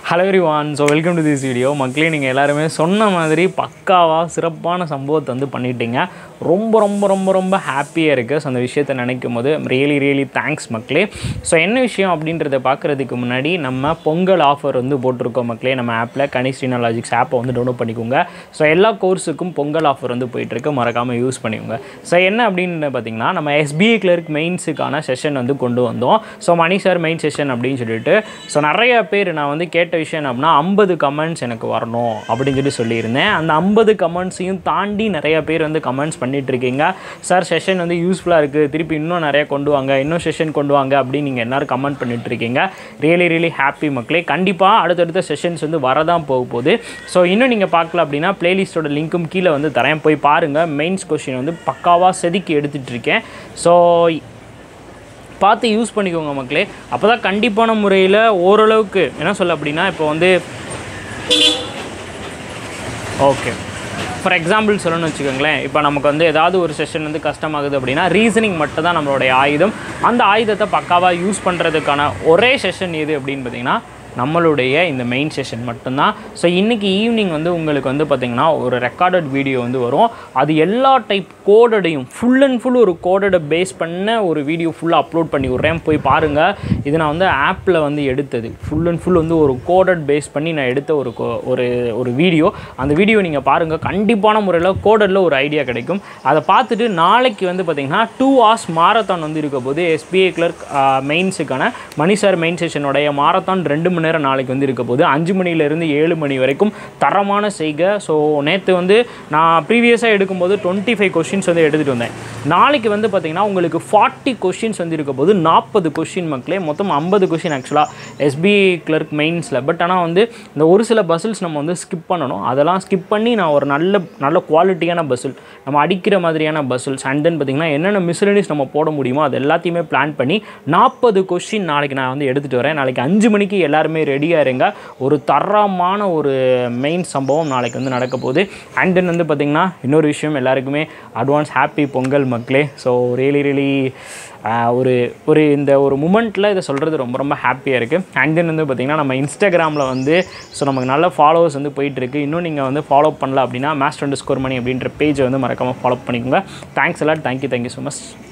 hello everyone so welcome to this video மக்களே நீங்கள் எல்லாருமே சொன்ன மாதிரி பக்காவாக சிறப்பான சம்பவத்தை வந்து பண்ணிட்டீங்க ரொம்ப ரொம்ப ரொம்ப ரொம்ப ஹாப்பியாக இருக்குது ஸோ அந்த விஷயத்தை நினைக்கும் போது ரியலி ரியலி தேங்க்ஸ் மக்களே ஸோ என்ன விஷயம் அப்படின்றத பார்க்குறதுக்கு முன்னாடி நம்ம பொங்கல் ஆஃபர் வந்து போட்டிருக்கோம் மக்களே நம்ம ஆப்பில் கனிஸ்ரீனா லாஜிக்ஸ் ஆப்பை வந்து டவுன்லோட் பண்ணிக்கோங்க ஸோ எல்லா கோர்ஸுக்கும் பொங்கல் ஆஃபர் வந்து போயிட்டுருக்கு மறக்காமல் யூஸ் பண்ணிக்கோங்க ஸோ என்ன அப்படின்னு பார்த்தீங்கன்னா நம்ம எஸ்பிஐ கிளர்க் மெயின்ஸுக்கான செஷன் வந்து கொண்டு வந்தோம் so Mani sir main session அப்படின்னு சொல்லிட்டு ஸோ நிறைய பேர் நான் வந்து கேட்ட விஷயம் என்ன அப்படின்னா ஐம்பது கமெண்ட்ஸ் எனக்கு வரணும் அப்படின்னு சொல்லி சொல்லியிருந்தேன் அந்த ஐம்பது கமெண்ட்ஸையும் தாண்டி நிறைய பேர் வந்து கமெண்ட்ஸ் பண்ணிட்டு இருக்கீங்க சார் செஷன் வந்து யூஸ்ஃபுல்லாக இருக்குது திருப்பி இன்னும் நிறைய கொண்டு வாங்க இன்னும் செஷன் கொண்டு வாங்க அப்படின்னு நீங்கள் எல்லாரும் கமெண்ட் பண்ணிட்டு இருக்கீங்க ரியலி ரியலி ஹாப்பி மக்களே கண்டிப்பாக அடுத்தடுத்த செஷன்ஸ் வந்து வரதான் போக போகுது ஸோ இன்னும் நீங்கள் பார்க்கல அப்படின்னா பிளேலிஸ்ட்டோட லிங்க்கும் கீழே வந்து தரேன் போய் பாருங்கள் மெயின்ஸ் கொஷின் வந்து பக்காவாக செதுக்கி எடுத்துகிட்டு இருக்கேன் ஸோ பார்த்து யூஸ் பண்ணிக்கோங்க மக்களே அப்போ தான் கண்டிப்பான முறையில் ஓரளவுக்கு என்ன சொல்ல அப்படின்னா இப்போ வந்து ஓகே ஃபார் எக்ஸாம்பிள் சொல்லணும்னு வச்சுக்கோங்களேன் இப்போ நமக்கு வந்து ஏதாவது ஒரு செஷன் வந்து கஷ்டமாகுது அப்படின்னா ரீசனிங் மட்டும் தான் நம்மளுடைய ஆயுதம் அந்த ஆயுதத்தை பக்காவாக யூஸ் பண்ணுறதுக்கான ஒரே செஷன் எது அப்படின்னு பார்த்தீங்கன்னா நம்மளுடைய இந்த மெயின் செஷன் மட்டும்தான் ஸோ இன்றைக்கி ஈவினிங் வந்து உங்களுக்கு வந்து பார்த்திங்கன்னா ஒரு ரெக்கார்டட் வீடியோ வந்து வரும் அது எல்லா டைப் கோடடையும் ஃபுல் அண்ட் ஃபுல் ஒரு கோடடை பேஸ் பண்ண ஒரு வீடியோ ஃபுல்லாக அப்லோட் பண்ணி விட்றேன் போய் பாருங்கள் இது நான் வந்து ஆப்பில் வந்து எடுத்தது ஃபுல் அண்ட் ஃபுல் வந்து ஒரு கோடட் பேஸ் பண்ணி நான் எடுத்த ஒரு co- ஒரு ஒரு வீடியோ அந்த வீடியோ நீங்கள் பாருங்கள் கண்டிப்பான முறையில் கோடடில் ஒரு ஐடியா கிடைக்கும் அதை பார்த்துட்டு நாளைக்கு வந்து பார்த்திங்கன்னா டூ ஹவர்ஸ் மாரத்தான் வந்து இருக்க போது எஸ்பிஐ கிளர்க் மெயின்ஸுக்கான மணி சார் மெயின் செஷனுடைய மாரத்தான் ரெண்டு மணி நேரம் நாளைக்கு வந்து இருக்க போது அஞ்சு மணிலேருந்து ஏழு மணி வரைக்கும் தரமான செய்க ஸோ நேற்று வந்து நான் ப்ரீவியஸாக எடுக்கும்போது டுவெண்ட்டி ஃபைவ் கொஷின்ஸ் வந்து எடுத்துகிட்டு வந்தேன் நாளைக்கு வந்து பார்த்திங்கன்னா உங்களுக்கு ஃபார்ட்டி கொஷின்ஸ் வந்து இருக்க போது நாற்பது கொஷின் மக்களே மொத்தம் ஐம்பது கொஷின் ஆக்சுவலாக எஸ்பிஐ கிளர்க் மெயின்ஸில் பட் ஆனால் வந்து இந்த ஒரு சில பஸ்ஸில்ஸ் நம்ம வந்து ஸ்கிப் பண்ணணும் அதெல்லாம் ஸ்கிப் பண்ணி நான் ஒரு நல்ல நல்ல குவாலிட்டியான பஸ்ஸில் நம்ம அடிக்கிற மாதிரியான பஸ்ஸில்ஸ் அண்ட் தென் பார்த்திங்கன்னா என்னென்ன மிஸ்லனிஸ் நம்ம போட முடியுமோ அது எல்லாத்தையுமே பிளான் பண்ணி நாற்பது கொஷின் நாளைக்கு நான் வந்து எடுத்துகிட்டு வரேன் நாளைக்கு அஞ்சு மணிக்கு எல்லாருமே ரெடியாக இருங்க ஒரு தரமான ஒரு மெயின் சம்பவம் நாளைக்கு வந்து நடக்க போகுது அண்ட் தென் வந்து பார்த்திங்கன்னா இன்னொரு விஷயம் எல்லாருக்குமே அட்வான்ஸ் ஹாப்பி பொங்கல் மக்களே ஸோ ரியலி ரியலி ஒரு ஒரு இந்த ஒரு மூமெண்ட்டில் இதை சொல்கிறது ரொம்ப ரொம்ப ஹாப்பியாக இருக்குது அண்ட் தென் வந்து பார்த்திங்கன்னா நம்ம இன்ஸ்டாகிராமில் வந்து ஸோ நமக்கு நல்ல ஃபாலோவர்ஸ் வந்து போயிட்டுருக்கு இன்னும் நீங்கள் வந்து ஃபாலோ பண்ணல அப்படின்னா மேஸ்ட் அண்டர் ஸ்கோர் மணி அப்படின்ற பேஜை வந்து மறக்காமல் ஃபாலோ பண்ணிக்கோங்க தேங்க்ஸ் எல்லாம் தேங்க்யூ தேங்க்யூ ஸோ மச்